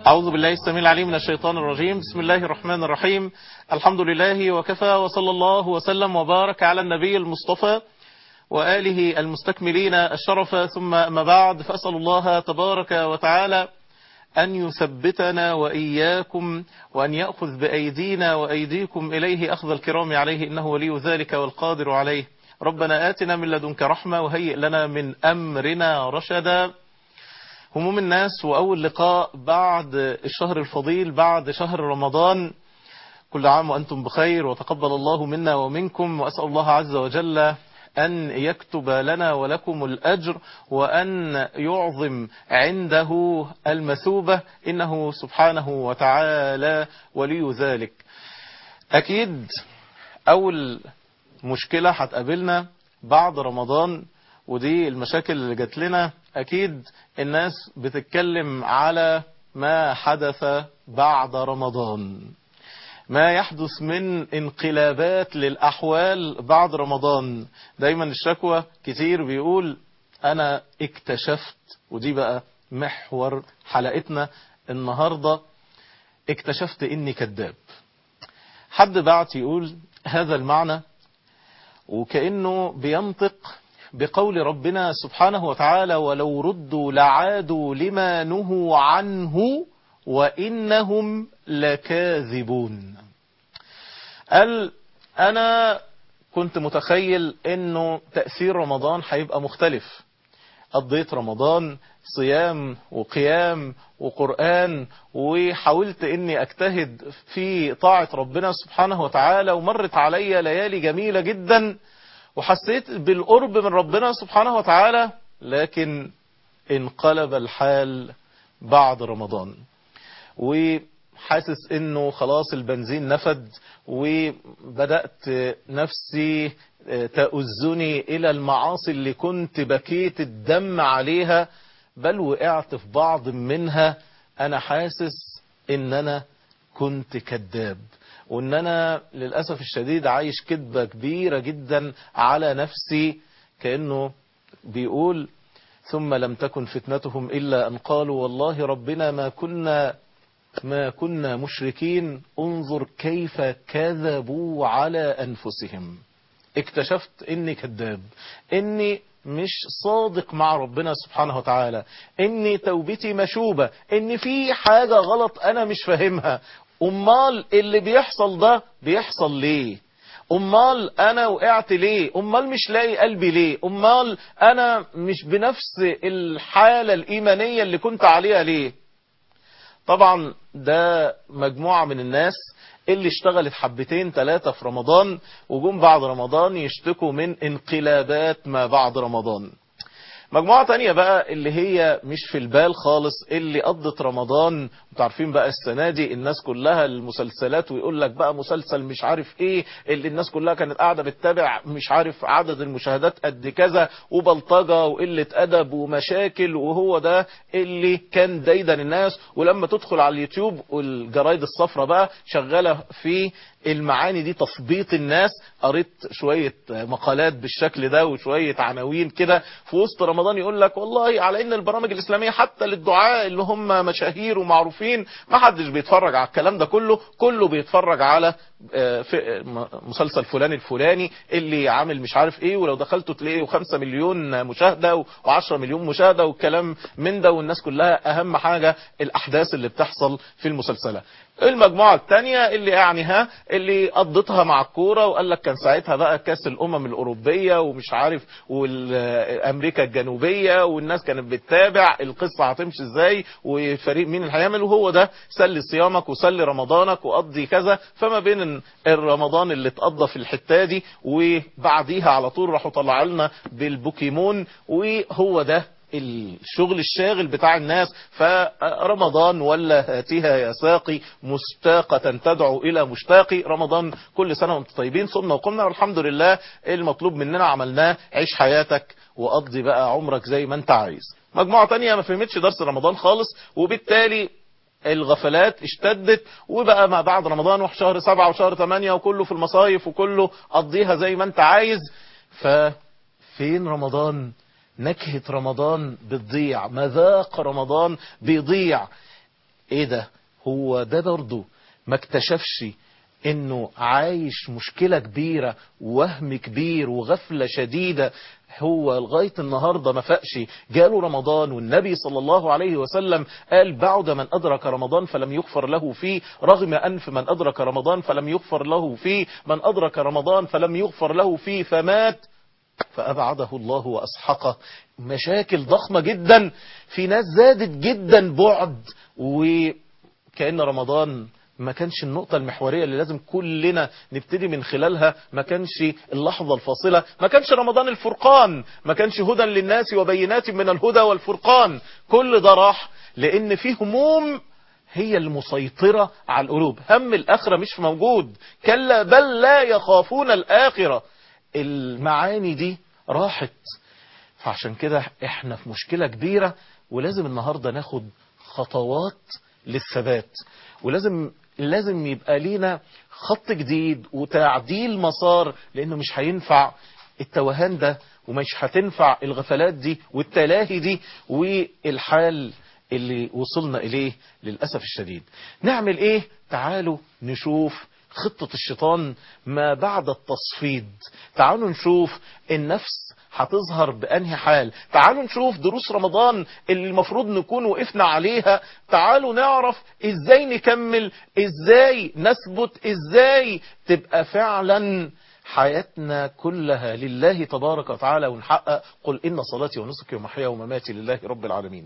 أعوذ بالله السميع العليم من الشيطان الرجيم بسم الله الرحمن الرحيم الحمد لله وكفى وصلى الله وسلم وبارك على النبي المصطفى وآله المستكملين الشرف ثم أما بعد فأسأل الله تبارك وتعالى أن يثبتنا وإياكم وأن يأخذ بأيدينا وأيديكم إليه أخذ الكرام عليه إنه ولي ذلك والقادر عليه ربنا آتنا من لدنك رحمة وهيئ لنا من أمرنا رشدا هموم الناس وأول لقاء بعد الشهر الفضيل بعد شهر رمضان كل عام وأنتم بخير وتقبل الله منا ومنكم وأسأل الله عز وجل أن يكتب لنا ولكم الأجر وأن يعظم عنده المثوبة إنه سبحانه وتعالى ولي ذلك أكيد أول مشكلة هتقابلنا بعد رمضان ودي المشاكل اللي جات لنا أكيد الناس بتتكلم على ما حدث بعد رمضان ما يحدث من انقلابات للأحوال بعد رمضان دايما الشكوى كتير بيقول أنا اكتشفت ودي بقى محور حلقتنا النهاردة اكتشفت إني كذاب حد بعت يقول هذا المعنى وكأنه بينطق بقول ربنا سبحانه وتعالى ولو ردوا لعادوا لما نهوا عنه وإنهم لكاذبون قال أنا كنت متخيل أنه تأثير رمضان هيبقى مختلف قضيت رمضان صيام وقيام وقرآن وحاولت اني اجتهد في طاعة ربنا سبحانه وتعالى ومرت علي ليالي جميلة جدا وحسيت بالقرب من ربنا سبحانه وتعالى لكن انقلب الحال بعد رمضان وحاسس انه خلاص البنزين نفد وبدأت نفسي تأزني الى المعاصي اللي كنت بكيت الدم عليها بل وقعت في بعض منها انا حاسس ان انا كنت كذاب وان انا للأسف الشديد عايش كذبة كبيرة جدا على نفسي كأنه بيقول ثم لم تكن فتنتهم إلا أن قالوا والله ربنا ما كنا ما كنا مشركين انظر كيف كذبوا على أنفسهم اكتشفت اني كذاب اني مش صادق مع ربنا سبحانه وتعالى اني توبتي مشوبة ان في حاجة غلط انا مش فاهمها امال اللي بيحصل ده بيحصل ليه امال انا وقعت ليه امال مش لاقي قلبي ليه امال انا مش بنفس الحالة الايمانية اللي كنت عليها ليه طبعا ده مجموعة من الناس اللي اشتغلت حبتين ثلاثة في رمضان وجم بعد رمضان يشتكوا من انقلابات ما بعد رمضان مجموعة تانية بقى اللي هي مش في البال خالص اللي قضت رمضان انتوا عارفين بقى السنة دي الناس كلها المسلسلات ويقول لك بقى مسلسل مش عارف ايه اللي الناس كلها كانت قاعدة بتتابع مش عارف عدد المشاهدات قد كذا وبلطجة وقلة ادب ومشاكل وهو ده اللي كان دايدا الناس ولما تدخل على اليوتيوب والجرايد الصفرة بقى شغالة في المعاني دي تثبيط الناس قريت شوية مقالات بالشكل ده وشوية عناوين كده في وسط رمضان يقول لك والله على ان البرامج الاسلامية حتى للدعاء اللي هم مشاهير ومعروفين ما حدش بيتفرج على الكلام ده كله كله بيتفرج على في مسلسل فلان الفلاني اللي عامل مش عارف ايه ولو دخلته تلاقيه خمسة مليون مشاهدة وعشرة مليون مشاهدة والكلام من ده والناس كلها اهم حاجة الاحداث اللي بتحصل في المسلسلات المجموعة التانية اللي يعني ها اللي قضتها مع الكورة وقال لك كان ساعتها بقى كاس الامم الاوروبية ومش عارف والامريكا الجنوبية والناس كانت بتتابع القصة هتمشي ازاي وفريق مين اللي هيعمل وهو ده سلي صيامك وسلي رمضانك وقضي كذا فما بين الرمضان اللي اتقضى في الحتة دي وبعديها على طول راحوا طلع لنا بالبوكيمون وهو ده الشغل الشاغل بتاع الناس فرمضان ولا هاتها يا ساقي مشتاقة تدعو إلى مشتاقي رمضان كل سنة وانتم طيبين صمنا وقمنا والحمد لله المطلوب مننا عملناه عيش حياتك وقضي بقى عمرك زي ما انت عايز مجموعة تانية ما فهمتش درس رمضان خالص وبالتالي الغفلات اشتدت وبقى ما بعد رمضان وفي شهر سبعة وشهر ثمانية وكله في المصايف وكله قضيها زي ما انت عايز ففين رمضان نكهة رمضان بتضيع مذاق رمضان بيضيع ايه ده هو ده برضه ما اكتشفش انه عايش مشكلة كبيرة وهم كبير وغفلة شديدة هو لغاية النهاردة ما فقش جاله رمضان والنبي صلى الله عليه وسلم قال بعد من أدرك رمضان فلم يغفر له فيه رغم أنف من أدرك رمضان فلم يغفر له فيه من أدرك رمضان فلم يغفر له فيه فمات فأبعده الله وأسحقه مشاكل ضخمة جدا في ناس زادت جدا بعد وكأن رمضان ما كانش النقطة المحورية اللي لازم كلنا نبتدي من خلالها ما كانش اللحظة الفاصلة ما كانش رمضان الفرقان ما كانش هدى للناس وبينات من الهدى والفرقان كل ده راح لأن في هموم هي المسيطرة على القلوب هم الآخرة مش موجود كلا بل لا يخافون الآخرة المعاني دي راحت فعشان كده احنا في مشكلة كبيرة ولازم النهاردة ناخد خطوات للثبات ولازم لازم يبقى لينا خط جديد وتعديل مسار لانه مش هينفع التوهان ده ومش هتنفع الغفلات دي والتلاهي دي والحال اللي وصلنا اليه للأسف الشديد نعمل ايه تعالوا نشوف خطة الشيطان ما بعد التصفيد تعالوا نشوف النفس هتظهر بأنهي حال تعالوا نشوف دروس رمضان اللي المفروض نكون وقفنا عليها تعالوا نعرف ازاي نكمل ازاي نثبت ازاي تبقى فعلا حياتنا كلها لله تبارك وتعالى ونحقق قل إن صلاتي ونسكي ومحيا ومماتي لله رب العالمين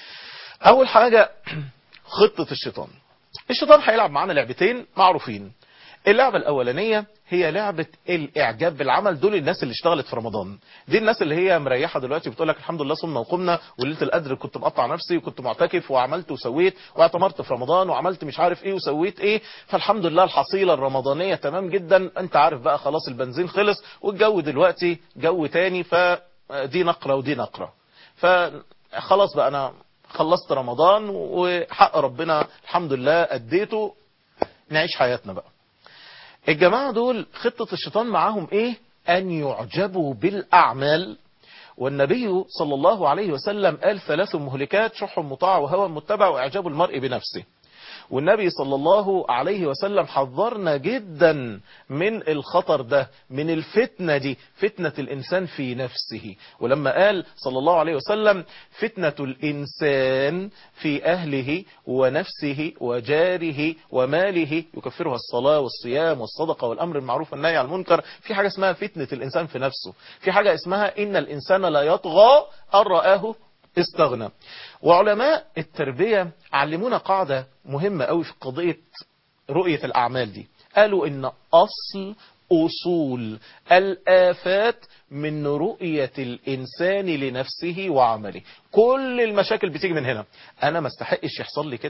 أول حاجة خطة الشيطان الشيطان هيلعب معانا لعبتين معروفين اللعبة الأولانية هي لعبة الإعجاب بالعمل دول الناس اللي اشتغلت في رمضان دي الناس اللي هي مريحة دلوقتي بتقول لك الحمد لله صمنا وقمنا وليلة القدر كنت مقطع نفسي وكنت معتكف وعملت وسويت واعتمرت في رمضان وعملت مش عارف ايه وسويت ايه فالحمد لله الحصيلة الرمضانية تمام جدا انت عارف بقى خلاص البنزين خلص والجو دلوقتي جو تاني فدي نقرة ودي نقرة فخلاص بقى انا خلصت رمضان وحق ربنا الحمد لله اديته نعيش حياتنا بقى الجماعة دول خطة الشيطان معاهم ايه ان يعجبوا بالاعمال والنبي صلى الله عليه وسلم قال ثلاث مهلكات شح مطاع وهوى متبع واعجاب المرء بنفسه والنبي صلى الله عليه وسلم حذرنا جدا من الخطر ده من الفتنة دي فتنة الإنسان في نفسه ولما قال صلى الله عليه وسلم فتنة الإنسان في أهله ونفسه وجاره وماله يكفرها الصلاة والصيام والصدقة والأمر المعروف والنهي عن المنكر في حاجة اسمها فتنة الإنسان في نفسه في حاجة اسمها إن الإنسان لا يطغى أن رآه استغنى وعلماء التربية علمونا قاعدة مهمة قوي في قضية رؤية الأعمال دي قالوا إن أصل أصول الآفات من رؤية الإنسان لنفسه وعمله كل المشاكل بتيجي من هنا أنا ما استحقش يحصل لي كده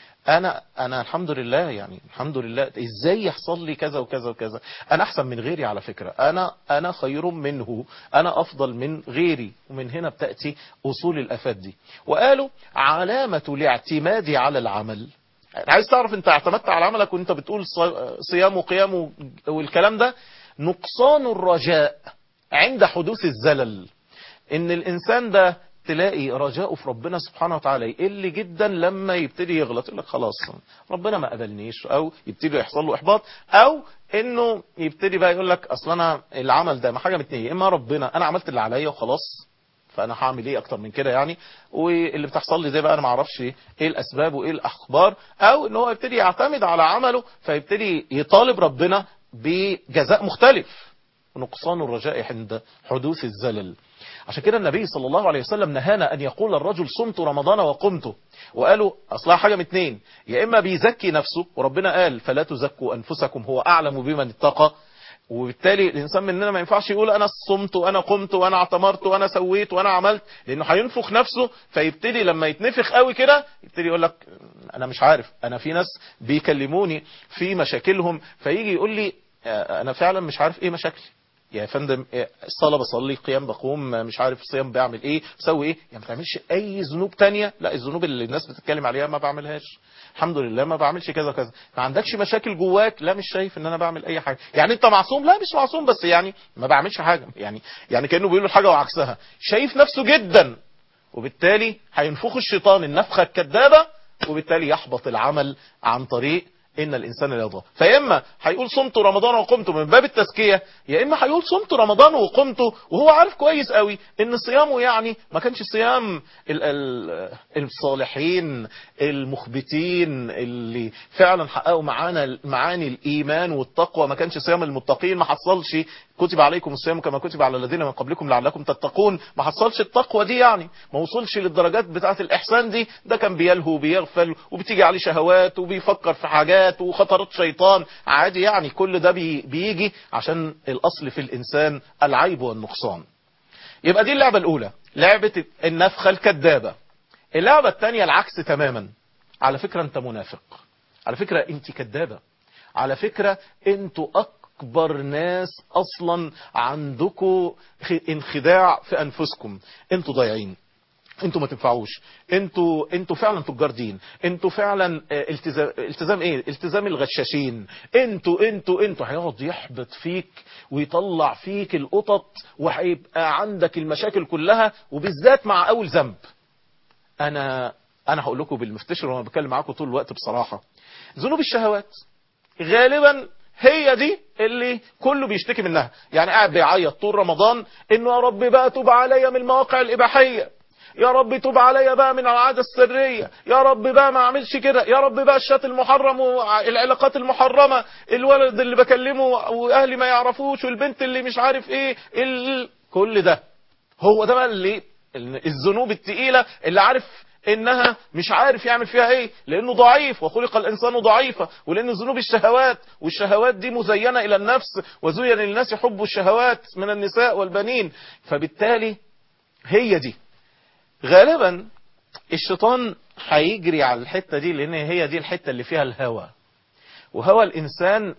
انا انا الحمد لله يعني الحمد لله ازاي يحصل لي كذا وكذا وكذا انا احسن من غيري على فكرة انا انا خير منه انا افضل من غيري ومن هنا بتاتي اصول الافات دي وقالوا علامة الاعتماد على العمل عايز تعرف انت اعتمدت على عملك وانت بتقول صيام وقيام والكلام ده نقصان الرجاء عند حدوث الزلل ان الانسان ده تلاقي رجاؤه في ربنا سبحانه وتعالى يقل جدا لما يبتدي يغلط يقول لك خلاص ربنا ما قبلنيش او يبتدي يحصل له احباط او انه يبتدي بقى يقول لك اصل انا العمل ده ما حاجه من اتنين اما ربنا انا عملت اللي عليا وخلاص فانا هعمل ايه اكتر من كده يعني واللي بتحصل لي ده بقى انا ما اعرفش ايه الاسباب وايه الاخبار او ان هو يبتدي يعتمد على عمله فيبتدي يطالب ربنا بجزاء مختلف نقصان الرجاء عند حدوث الزلل عشان كده النبي صلى الله عليه وسلم نهانا أن يقول الرجل صمت رمضان وقمت وقالوا أصلها حاجة من اتنين يا إما بيزكي نفسه وربنا قال فلا تزكوا أنفسكم هو أعلم بمن اتقى وبالتالي الإنسان مننا ما ينفعش يقول أنا صمت وأنا قمت وأنا اعتمرت وأنا سويت وأنا عملت لأنه هينفخ نفسه فيبتدي لما يتنفخ قوي كده يبتدي يقول لك أنا مش عارف أنا في ناس بيكلموني في مشاكلهم فيجي يقول لي أنا فعلا مش عارف إيه مشاكلي يا فندم الصلاة بصلي قيام بقوم مش عارف صيام بعمل ايه بسوي ايه يعني ما تعملش اي ذنوب تانية لا الذنوب اللي الناس بتتكلم عليها ما بعملهاش الحمد لله ما بعملش كذا وكذا ما عندكش مشاكل جواك لا مش شايف ان انا بعمل اي حاجة يعني انت معصوم لا مش معصوم بس يعني ما بعملش حاجة يعني يعني كأنه بيقول الحاجة وعكسها شايف نفسه جدا وبالتالي هينفخ الشيطان النفخة الكذابة وبالتالي يحبط العمل عن طريق ان الانسان لا يضغط فيا اما هيقول صمت رمضان وقمت من باب التزكيه يا اما هيقول صمت رمضان وقمت وهو عارف كويس قوي ان صيامه يعني ما كانش صيام ال ال الصالحين المخبتين اللي فعلا حققوا معانا معاني الايمان والتقوى ما كانش صيام المتقين ما حصلش كتب عليكم الصيام كما كتب على الذين من قبلكم لعلكم تتقون ما حصلش التقوى دي يعني ما وصلش للدرجات بتاعه الاحسان دي ده كان بيلهو وبيغفل وبتيجي عليه شهوات وبيفكر في حاجات وخطرات شيطان عادي يعني كل ده بي بيجي عشان الاصل في الانسان العيب والنقصان يبقى دي اللعبة الاولى لعبة النفخة الكذابة اللعبة الثانية العكس تماما على فكرة انت منافق على فكرة انت كذابة على فكرة انتوا اكبر ناس اصلا عندكم انخداع في انفسكم انتوا ضايعين انتوا ما تنفعوش انتوا انتوا فعلا تجار دين انتوا فعلا التزام التزام ايه التزام الغشاشين انتوا انتوا انتوا هيقعد يحبط فيك ويطلع فيك القطط وهيبقى عندك المشاكل كلها وبالذات مع اول ذنب انا انا هقول لكم بالمفتشر وانا بتكلم معاكم طول الوقت بصراحه ذنوب الشهوات غالبا هي دي اللي كله بيشتكي منها يعني قاعد بيعيط طول رمضان انه يا رب بقى توب عليا من المواقع الاباحيه يا رب توب عليا بقى من العادة السرية يا رب بقى ما اعملش كده يا رب بقى الشات المحرم والعلاقات المحرمة الولد اللي بكلمه واهلي ما يعرفوش والبنت اللي مش عارف ايه ال... كل ده هو ده بقى اللي الذنوب التقيلة اللي عارف انها مش عارف يعمل فيها ايه لانه ضعيف وخلق الانسان ضعيفا ولان ذنوب الشهوات والشهوات دي مزينة الى النفس وزين للناس حب الشهوات من النساء والبنين فبالتالي هي دي غالبا الشيطان هيجري على الحتة دي لان هي دي الحتة اللي فيها الهوى وهوى الانسان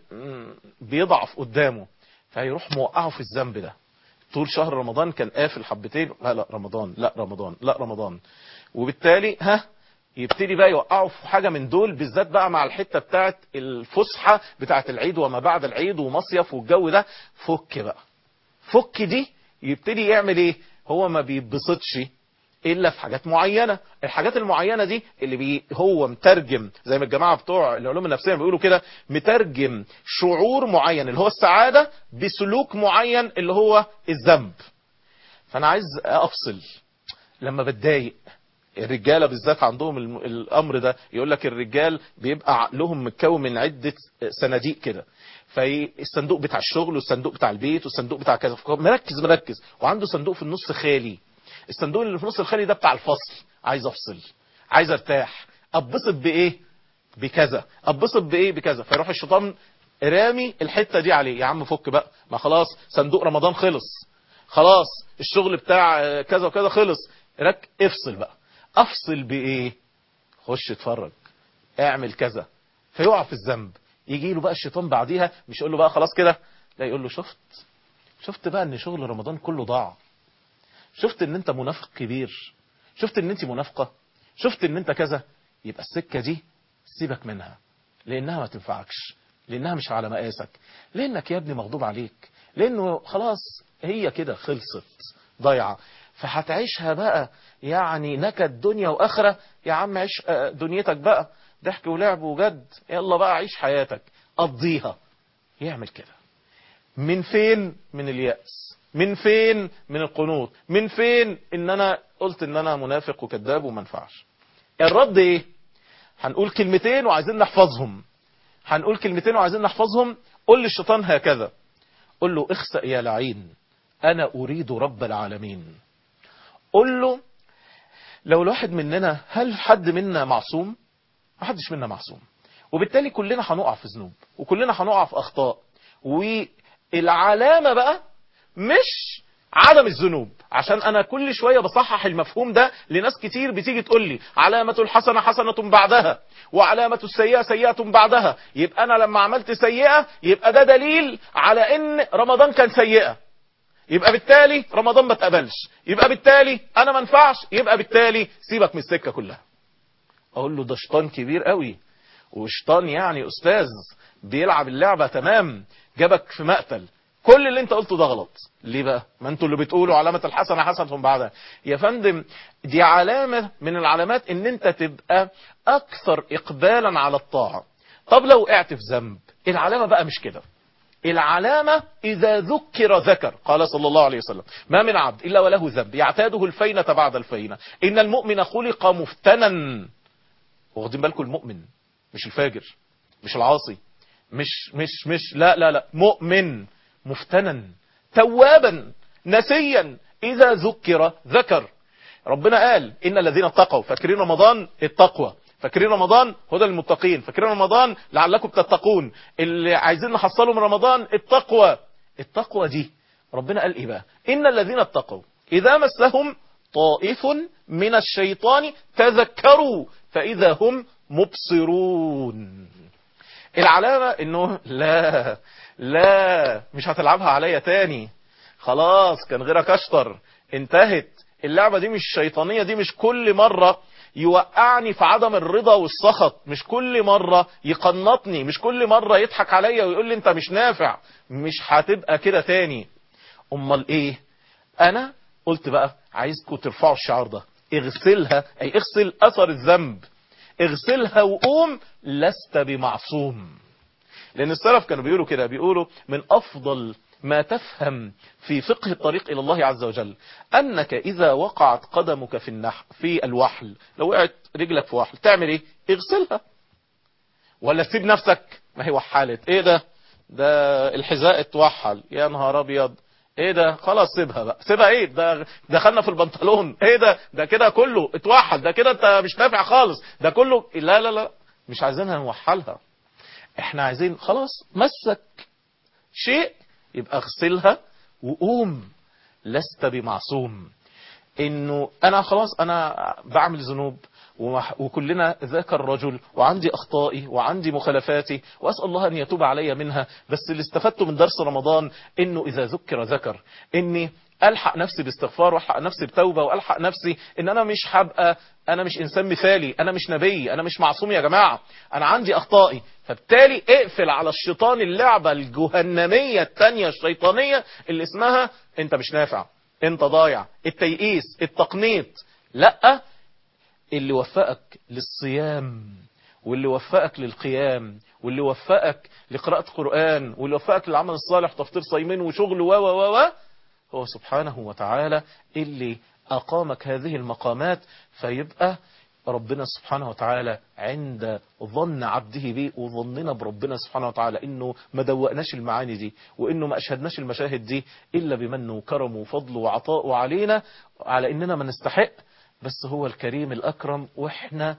بيضعف قدامه فهيروح موقعه في الذنب ده طول شهر رمضان كان قافل حبتين لا لا رمضان لا رمضان لا رمضان وبالتالي ها يبتدي بقى يوقعه في حاجة من دول بالذات بقى مع الحتة بتاعت الفسحة بتاعت العيد وما بعد العيد ومصيف والجو ده فك بقى فك دي يبتدي يعمل ايه هو ما بيتبسطش الا في حاجات معينة الحاجات المعينة دي اللي بي هو مترجم زي ما الجماعة بتوع العلوم النفسية بيقولوا كده مترجم شعور معين اللي هو السعادة بسلوك معين اللي هو الذنب فانا عايز افصل لما بتضايق الرجاله بالذات عندهم الامر ده يقول لك الرجال بيبقى عقلهم متكون من عده صناديق كده فالصندوق بتاع الشغل والصندوق بتاع البيت والصندوق بتاع كذا مركز مركز وعنده صندوق في النص خالي الصندوق اللي في النص الخالي ده بتاع الفصل عايز افصل عايز ارتاح اتبسط بايه بكذا اتبسط بايه بكذا فيروح الشيطان رامي الحته دي عليه يا عم فك بقى ما خلاص صندوق رمضان خلص خلاص الشغل بتاع كذا وكذا خلص رك افصل بقى افصل بايه خش اتفرج اعمل كذا فيقع في الذنب يجي له بقى الشيطان بعديها مش يقول له بقى خلاص كده لا يقول له شفت شفت بقى ان شغل رمضان كله ضاع شفت ان انت منافق كبير شفت ان انت منافقة شفت ان انت كذا يبقى السكة دي سيبك منها لانها ما تنفعكش لانها مش على مقاسك لانك يا ابني مغضوب عليك لانه خلاص هي كده خلصت ضايعة فهتعيشها بقى يعني نكد دنيا واخرة يا عم عيش دنيتك بقى ضحك ولعب وجد يلا بقى عيش حياتك قضيها يعمل كده من فين من اليأس من فين من القنوط من فين ان انا قلت ان انا منافق وكذاب وما ينفعش الرد ايه هنقول كلمتين وعايزين نحفظهم هنقول كلمتين وعايزين نحفظهم قول للشيطان هكذا قول له اخسأ يا لعين انا اريد رب العالمين قول له لو الواحد مننا هل حد منا معصوم ما حدش منا معصوم وبالتالي كلنا هنقع في ذنوب وكلنا هنقع في اخطاء والعلامة بقى مش عدم الذنوب عشان انا كل شوية بصحح المفهوم ده لناس كتير بتيجي تقول لي علامة الحسنة حسنة بعدها وعلامة السيئة سيئة بعدها يبقى انا لما عملت سيئة يبقى ده دليل على ان رمضان كان سيئة يبقى بالتالي رمضان ما اتقبلش يبقى بالتالي انا ما انفعش يبقى بالتالي سيبك من السكة كلها اقول له ده شيطان كبير قوي وشيطان يعني استاذ بيلعب اللعبة تمام جابك في مقتل كل اللي انت قلته ده غلط ليه بقى ما انتوا اللي بتقولوا علامة الحسنة حسنة بعدها يا فندم دي علامة من العلامات ان انت تبقى اكثر اقبالا على الطاعة طب لو وقعت في ذنب العلامة بقى مش كده العلامة إذا ذكر ذكر قال صلى الله عليه وسلم ما من عبد إلا وله ذنب يعتاده الفينة بعد الفينة إن المؤمن خلق مفتنا واخدين بالكم المؤمن مش الفاجر مش العاصي مش مش مش لا لا لا مؤمن مفتنا توابا نسيا إذا ذكر ذكر ربنا قال إن الذين اتقوا فاكرين رمضان التقوى فاكرين رمضان هدى المتقين فاكرين رمضان لعلكم تتقون اللي عايزين نحصله من رمضان التقوى التقوى دي ربنا قال ايه بقى ان الذين اتقوا اذا مسهم طائف من الشيطان تذكروا فاذا هم مبصرون العلامة انه لا لا مش هتلعبها عليا تاني خلاص كان غيرك اشطر انتهت اللعبة دي مش شيطانية دي مش كل مرة يوقعني في عدم الرضا والسخط مش كل مرة يقنطني مش كل مرة يضحك عليا ويقول لي انت مش نافع مش هتبقى كده تاني امال ايه انا قلت بقى عايزكم ترفعوا الشعار ده اغسلها اي اغسل اثر الذنب اغسلها وقوم لست بمعصوم لان السلف كانوا بيقولوا كده بيقولوا من افضل ما تفهم في فقه الطريق إلى الله عز وجل أنك إذا وقعت قدمك في النح في الوحل لو وقعت رجلك في وحل تعمل إيه اغسلها ولا تسيب نفسك ما هي وحلت إيه ده ده الحذاء اتوحل يا نهار أبيض ايه ده خلاص سيبها بقى سيبها ايه ده دخلنا في البنطلون ايه ده ده كده كله اتوحل ده كده انت مش نافع خالص ده كله لا لا لا مش عايزينها نوحلها احنا عايزين خلاص مسك شيء يبقى اغسلها وقوم لست بمعصوم انه انا خلاص انا بعمل ذنوب وكلنا ذاك الرجل وعندي اخطائي وعندي مخالفاتي واسال الله ان يتوب علي منها بس اللي استفدته من درس رمضان انه اذا ذكر ذكر اني الحق نفسي باستغفار والحق نفسي بتوبه والحق نفسي ان انا مش هبقى انا مش انسان مثالي انا مش نبي انا مش معصوم يا جماعه انا عندي اخطائي فبالتالي اقفل على الشيطان اللعبه الجهنميه الثانيه الشيطانيه اللي اسمها انت مش نافع انت ضايع التيئيس التقنيط لا اللي وفقك للصيام واللي وفقك للقيام واللي وفقك لقراءة قرآن واللي وفقك للعمل الصالح تفطير صيمين وشغل و و و هو سبحانه وتعالى اللي أقامك هذه المقامات فيبقى ربنا سبحانه وتعالى عند ظن عبده به وظننا بربنا سبحانه وتعالى انه ما دوقناش المعاني دي وانه ما اشهدناش المشاهد دي الا بمنه وكرمه وفضله وعطاءه علينا على اننا ما نستحق بس هو الكريم الأكرم وإحنا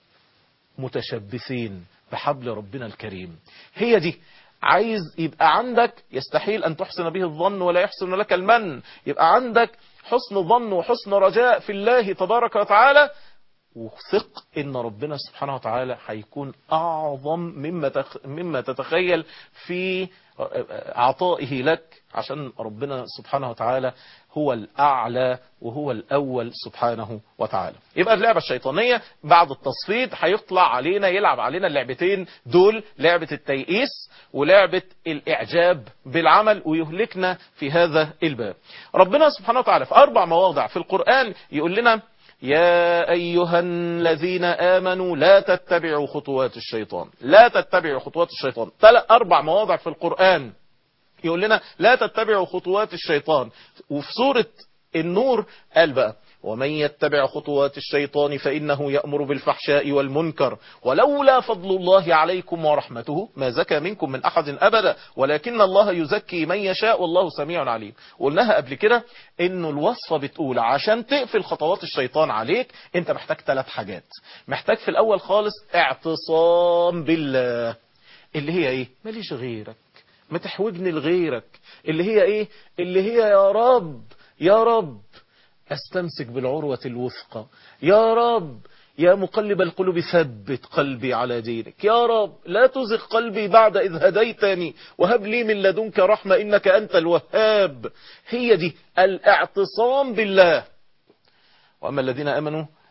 متشبثين بحبل ربنا الكريم هي دي عايز يبقى عندك يستحيل أن تحسن به الظن ولا يحسن لك المن يبقى عندك حسن ظن وحسن رجاء في الله تبارك وتعالى وثق ان ربنا سبحانه وتعالى هيكون اعظم مما تخ... مما تتخيل في عطائه لك عشان ربنا سبحانه وتعالى هو الأعلى وهو الأول سبحانه وتعالى يبقى اللعبة الشيطانية بعد التصفيد هيطلع علينا يلعب علينا اللعبتين دول لعبة التيئيس ولعبة الإعجاب بالعمل ويهلكنا في هذا الباب ربنا سبحانه وتعالى في أربع مواضع في القرآن يقول لنا يا أيها الذين آمنوا لا تتبعوا خطوات الشيطان لا تتبعوا خطوات الشيطان ثلاث أربع مواضع في القرآن يقول لنا لا تتبعوا خطوات الشيطان وفي سورة النور قال بقى ومن يتبع خطوات الشيطان فإنه يأمر بالفحشاء والمنكر ولولا فضل الله عليكم ورحمته ما زكى منكم من أحد أبدا ولكن الله يزكي من يشاء والله سميع عليم قلناها قبل كده انه الوصفة بتقول عشان تقفل خطوات الشيطان عليك انت محتاج ثلاث حاجات محتاج في الأول خالص اعتصام بالله اللي هي ايه ماليش غيرك ما تحوجني لغيرك اللي هي ايه اللي هي يا رب يا رب استمسك بالعروة الوثقى يا رب يا مقلب القلوب ثبت قلبي على دينك يا رب لا تزغ قلبي بعد إذ هديتني وهب لي من لدنك رحمة إنك أنت الوهاب هي دي الاعتصام بالله وأما الذين أمنوا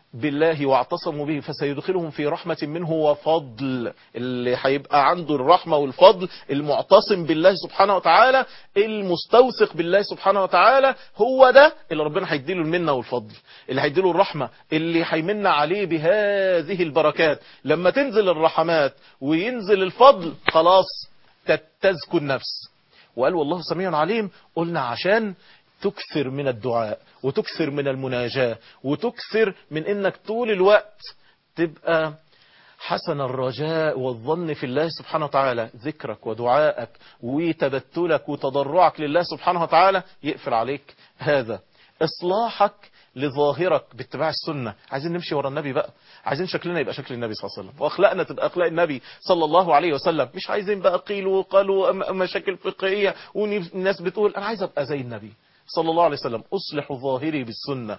بالله واعتصموا به فسيدخلهم في رحمة منه وفضل اللي هيبقى عنده الرحمة والفضل المعتصم بالله سبحانه وتعالى المستوثق بالله سبحانه وتعالى هو ده اللي ربنا هيديله المنة والفضل اللي هيديله الرحمة اللي هيمن عليه بهذه البركات لما تنزل الرحمات وينزل الفضل خلاص تزكو النفس وقال والله سميع عليم قلنا عشان تكثر من الدعاء وتكثر من المناجاة وتكثر من انك طول الوقت تبقى حسن الرجاء والظن في الله سبحانه وتعالى ذكرك ودعائك وتبتلك وتضرعك لله سبحانه وتعالى يقفل عليك هذا اصلاحك لظاهرك باتباع السنة عايزين نمشي ورا النبي بقى عايزين شكلنا يبقى شكل النبي صلى الله عليه وسلم واخلاقنا تبقى اخلاق النبي صلى الله عليه وسلم مش عايزين بقى قيل وقالوا مشاكل فقهية والناس بتقول انا عايز ابقى زي النبي صلى الله عليه وسلم أصلح ظاهري بالسنة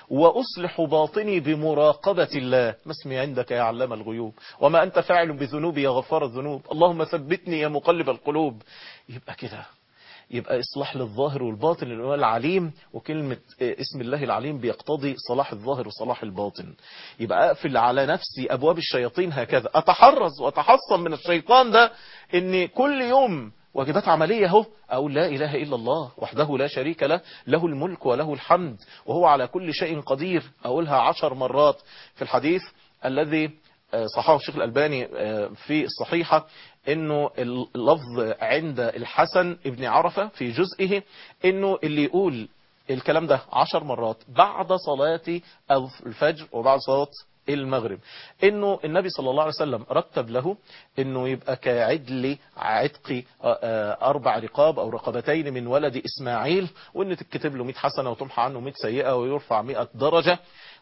وأصلح باطني بمراقبة الله ما اسمي عندك يا علام الغيوب وما أنت فاعل بذنوبي يا غفار الذنوب اللهم ثبتني يا مقلب القلوب يبقى كده يبقى إصلاح للظاهر والباطن اللي هو العليم وكلمة اسم الله العليم بيقتضي صلاح الظاهر وصلاح الباطن يبقى أقفل على نفسي أبواب الشياطين هكذا أتحرز وأتحصن من الشيطان ده إن كل يوم واجبات عملية اهو أقول لا إله إلا الله وحده لا شريك له له الملك وله الحمد وهو على كل شيء قدير أقولها عشر مرات في الحديث الذي صححه الشيخ الألباني في الصحيحة انه اللفظ عند الحسن ابن عرفة في جزئه انه اللي يقول الكلام ده عشر مرات بعد صلاة الفجر وبعد صلاة المغرب انه النبي صلى الله عليه وسلم رتب له انه يبقى كعدل عتق اربع رقاب او رقبتين من ولد اسماعيل وان تتكتب له 100 حسنة وتمحى عنه 100 سيئة ويرفع 100 درجة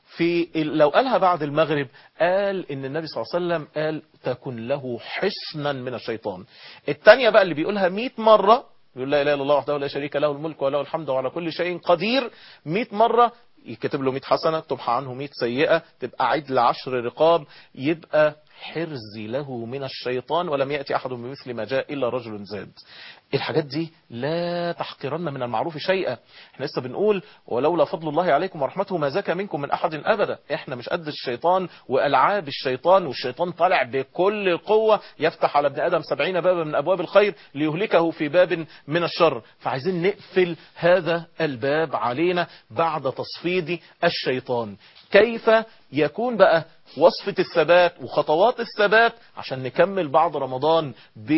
في لو قالها بعد المغرب قال ان النبي صلى الله عليه وسلم قال تكن له حصنا من الشيطان الثانيه بقى اللي بيقولها 100 مرة يقول لا اله الا الله وحده لا شريك له الملك وله الحمد وعلى كل شيء قدير 100 مرة يكتب له 100 حسنة تمحى عنه 100 سيئة تبقى عدل عشر رقاب يبقى حرز له من الشيطان ولم يأتي أحد بمثل ما جاء إلا رجل زاد الحاجات دي لا تحقرن من المعروف شيئا احنا لسه بنقول ولولا فضل الله عليكم ورحمته ما زكى منكم من أحد أبدا احنا مش قد الشيطان وألعاب الشيطان والشيطان طالع بكل قوة يفتح على ابن آدم سبعين بابا من أبواب الخير ليهلكه في باب من الشر فعايزين نقفل هذا الباب علينا بعد تصفيد الشيطان كيف يكون بقى وصفة الثبات وخطوات الثبات عشان نكمل بعد رمضان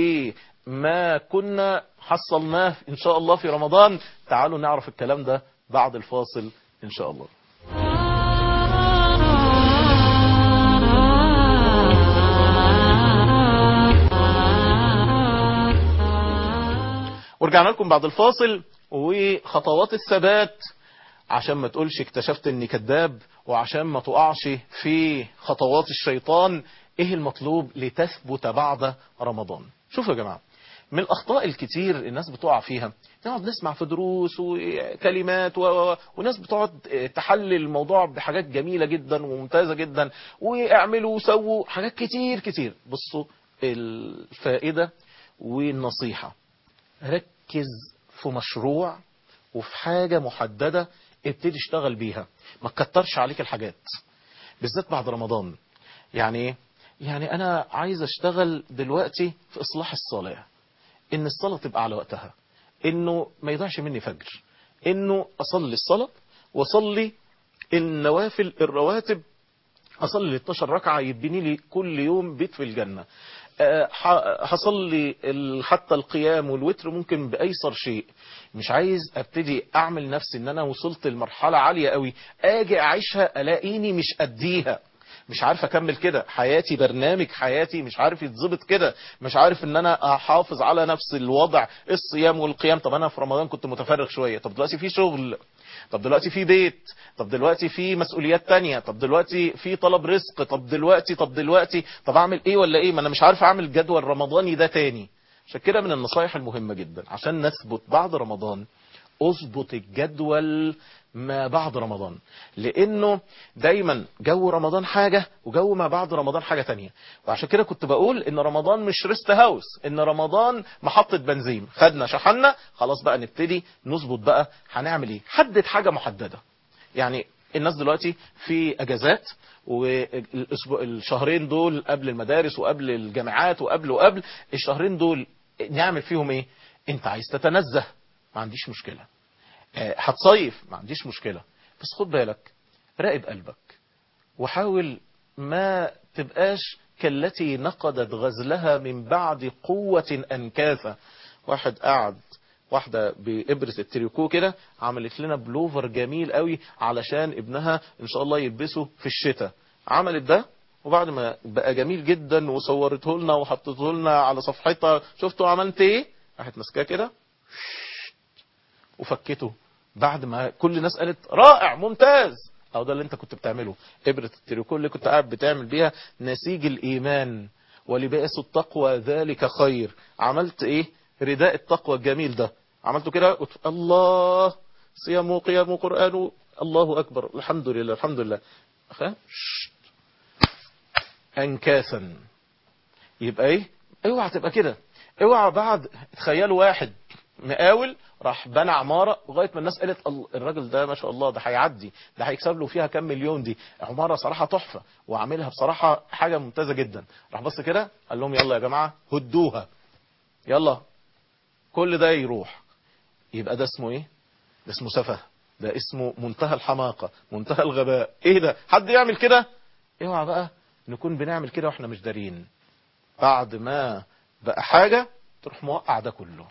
بما كنا حصلناه إن شاء الله في رمضان تعالوا نعرف الكلام ده بعد الفاصل إن شاء الله ورجعنا لكم بعد الفاصل وخطوات الثبات عشان ما تقولش اكتشفت اني كذاب وعشان ما تقعش في خطوات الشيطان ايه المطلوب لتثبت بعد رمضان شوفوا يا جماعة من الاخطاء الكتير الناس بتقع فيها نقعد نسمع في دروس وكلمات و... و... وناس بتقعد تحلل الموضوع بحاجات جميلة جدا وممتازة جدا واعملوا وسووا حاجات كتير كتير بصوا الفائدة والنصيحة ركز في مشروع وفي حاجة محددة ابتدي اشتغل بيها ما تكترش عليك الحاجات بالذات بعد رمضان يعني ايه يعني انا عايز اشتغل دلوقتي في اصلاح الصلاة ان الصلاة تبقى على وقتها انه ما يضيعش مني فجر انه اصلي الصلاة واصلي النوافل الرواتب اصلي 12 ركعة يبني لي كل يوم بيت في الجنة هصلي حتى القيام والوتر ممكن بأيسر شيء مش عايز ابتدي اعمل نفسي ان انا وصلت لمرحلة عالية قوي اجي اعيشها الاقيني مش اديها مش عارف اكمل كده حياتي برنامج حياتي مش عارف يتظبط كده مش عارف ان انا احافظ على نفس الوضع الصيام والقيام طب انا في رمضان كنت متفرغ شوية طب دلوقتي في شغل طب دلوقتي في بيت طب دلوقتي في مسؤوليات تانية طب دلوقتي في طلب رزق طب دلوقتي طب دلوقتي طب اعمل ايه ولا ايه ما انا مش عارف اعمل جدول رمضاني ده تاني عشان كده من النصايح المهمة جدا عشان نثبت بعد رمضان اظبط الجدول ما بعد رمضان لانه دايما جو رمضان حاجة وجو ما بعد رمضان حاجة تانية وعشان كده كنت بقول ان رمضان مش ريست هاوس ان رمضان محطة بنزين خدنا شحنا خلاص بقى نبتدي نظبط بقى هنعمل ايه حدد حاجة محددة يعني الناس دلوقتي في اجازات والاسبوع الشهرين دول قبل المدارس وقبل الجامعات وقبل وقبل الشهرين دول نعمل فيهم ايه انت عايز تتنزه ما عنديش مشكلة آه، هتصيف ما عنديش مشكلة بس خد بالك راقب قلبك وحاول ما تبقاش كالتي نقضت غزلها من بعد قوة أنكاثة واحد قاعد واحدة بإبرة التريكو كده عملت لنا بلوفر جميل قوي علشان ابنها إن شاء الله يلبسه في الشتاء عملت ده وبعد ما بقى جميل جدا وصورته لنا وحطته لنا على صفحتها شفتوا عملت ايه راحت ماسكاه كده وفكته بعد ما كل الناس قالت رائع ممتاز او ده اللي انت كنت بتعمله ابرة التريكو اللي كنت قاعد بتعمل بيها نسيج الايمان ولباس التقوى ذلك خير عملت ايه رداء التقوى الجميل ده عملته كده وت- الله صيام وقيام وقرآن الله اكبر الحمد لله الحمد لله أخا؟ شت. انكاسا يبقى ايه اوعى تبقى كده اوعى بعد تخيلوا واحد مقاول راح بنى عمارة لغاية ما الناس قالت "الله، الراجل ده ما شاء الله ده هيعدي ده هيكسب له فيها كام مليون دي عمارة صراحة تحفة وعاملها بصراحة حاجة ممتازة جدا راح بص كده قال لهم يلا يا جماعة هدوها يلا كل ده يروح يبقى ده اسمه ايه ده اسمه سفه ده اسمه منتهى الحماقة منتهى الغباء ايه ده حد يعمل كده اوعى بقى نكون بنعمل كده واحنا مش دارين بعد ما بقى حاجة تروح موقع ده كله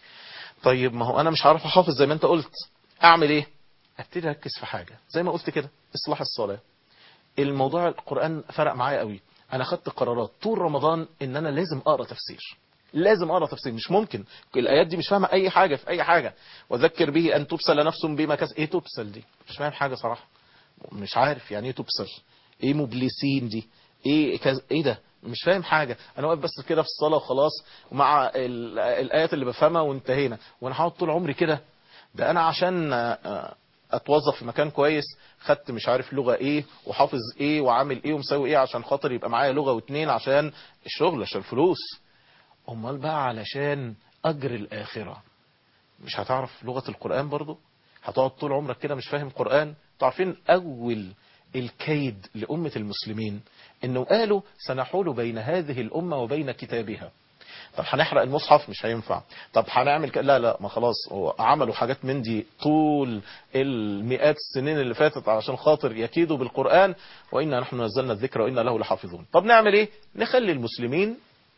طيب ما هو انا مش عارف احافظ زي ما انت قلت اعمل ايه ابتدي اركز في حاجة زي ما قلت كده اصلاح الصلاة الموضوع القرآن فرق معايا قوي انا خدت قرارات طول رمضان ان انا لازم اقرا تفسير لازم اقرا تفسير مش ممكن الايات دي مش فاهمه اي حاجه في اي حاجه وذكر به ان تبسل نفس بما كسب ايه تبسل دي مش فاهم حاجه صراحه مش عارف يعني ايه تبسل ايه مبلسين دي ايه كز... ايه ده مش فاهم حاجة انا واقف بس كده في الصلاة وخلاص ومع ال... الايات اللي بفهمها وانتهينا وانا هقعد طول عمري كده ده انا عشان آه، اتوظف في مكان كويس خدت مش عارف لغة ايه وحافظ ايه وعامل ايه ومسوي ايه عشان خاطر يبقى معايا لغة واتنين عشان الشغل عشان الفلوس امال بقى علشان اجر الاخرة مش هتعرف لغة القرآن برضو هتقعد طول عمرك كده مش فاهم قرآن تعرفين اول الكيد لأمة المسلمين انه قالوا سنحول بين هذه الأمة وبين كتابها طب هنحرق المصحف مش هينفع طب هنعمل ك... لا لا ما خلاص هو عملوا حاجات من دي طول المئات السنين اللي فاتت علشان خاطر يكيدوا بالقرآن وإنا نحن نزلنا الذكر وإنا له لحافظون طب نعمل ايه نخلي المسلمين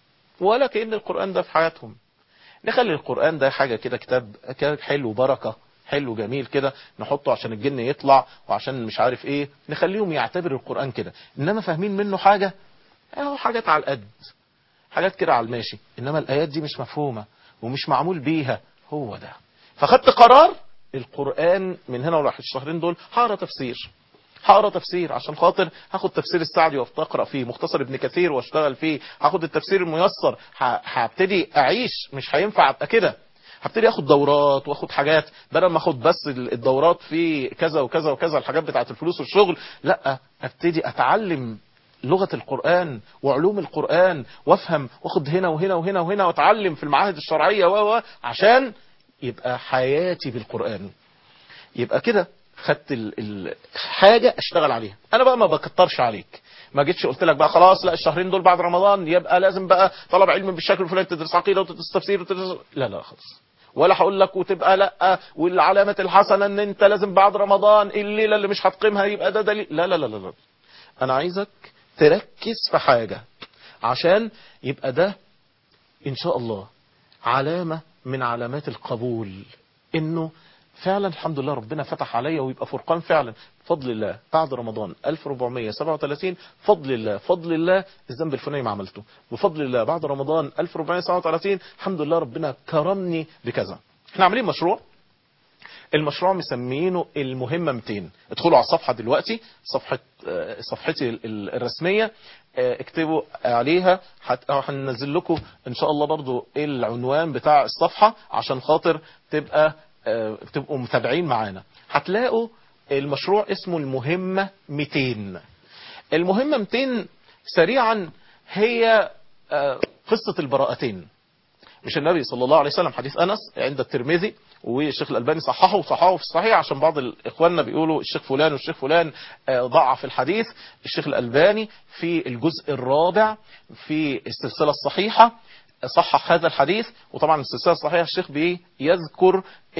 ولا كأن القرآن ده في حياتهم نخلي القرآن ده حاجة كده كتاب كده حلو بركة حلو جميل كده نحطه عشان الجن يطلع وعشان مش عارف ايه نخليهم يعتبروا القرآن كده انما فاهمين منه حاجة اهو حاجات على القد حاجات كده على الماشي انما الايات دي مش مفهومة ومش معمول بيها هو ده فخدت قرار القرآن من هنا وراح الشهرين دول هقرا تفسير هقرا تفسير عشان خاطر هاخد تفسير السعدي واقرا فيه مختصر ابن كثير واشتغل فيه هاخد التفسير الميسر ه- هبتدي اعيش مش هينفع ابقى كده هبتدي اخد دورات واخد حاجات بدل ما اخد بس الدورات في كذا وكذا وكذا الحاجات بتاعت الفلوس والشغل لا ابتدي اتعلم لغة القرآن وعلوم القرآن وافهم واخد هنا وهنا وهنا وهنا واتعلم في المعاهد الشرعية و و عشان يبقى حياتي بالقرآن يبقى كده خدت ال- ال- حاجة اشتغل عليها انا بقى ما بكترش عليك ما جيتش قلت لك بقى خلاص لا الشهرين دول بعد رمضان يبقى لازم بقى طلب علم بالشكل الفلاني تدرس عقيده وتدرس تفسير وتدرس لا لا خلاص ولا هقول لك وتبقى لا والعلامه الحسنه ان انت لازم بعد رمضان الليله اللي مش هتقيمها يبقى ده دليل لا لا لا لا, لا. انا عايزك تركز في حاجه عشان يبقى ده ان شاء الله علامة من علامات القبول انه فعلا الحمد لله ربنا فتح عليا ويبقى فرقان فعلا بفضل الله بعد رمضان 1437 فضل الله فضل الله الذنب الفلاني ما عملته بفضل الله بعد رمضان 1437 الحمد لله ربنا كرمني بكذا احنا عاملين مشروع المشروع مسمينه المهمة 200 ادخلوا على الصفحة دلوقتي صفحة آه، صفحتي ال- ال- الرسمية آه، اكتبوا عليها هت- أو هننزل لكم ان شاء الله برضو ايه العنوان بتاع الصفحة عشان خاطر تبقى آه، تبقوا متابعين معانا هتلاقوا المشروع اسمه المهمة 200 المهمة 200 سريعا هي آه، قصة البراءتين مش النبي صلى الله عليه وسلم حديث أنس عند الترمذي والشيخ الألباني صححه وصححه في الصحيح عشان بعض إخواننا بيقولوا الشيخ فلان والشيخ فلان ضعف الحديث الشيخ الألباني في الجزء الرابع في السلسلة الصحيحة صحح هذا الحديث وطبعا السلسلة الصحيحة الشيخ بيذكر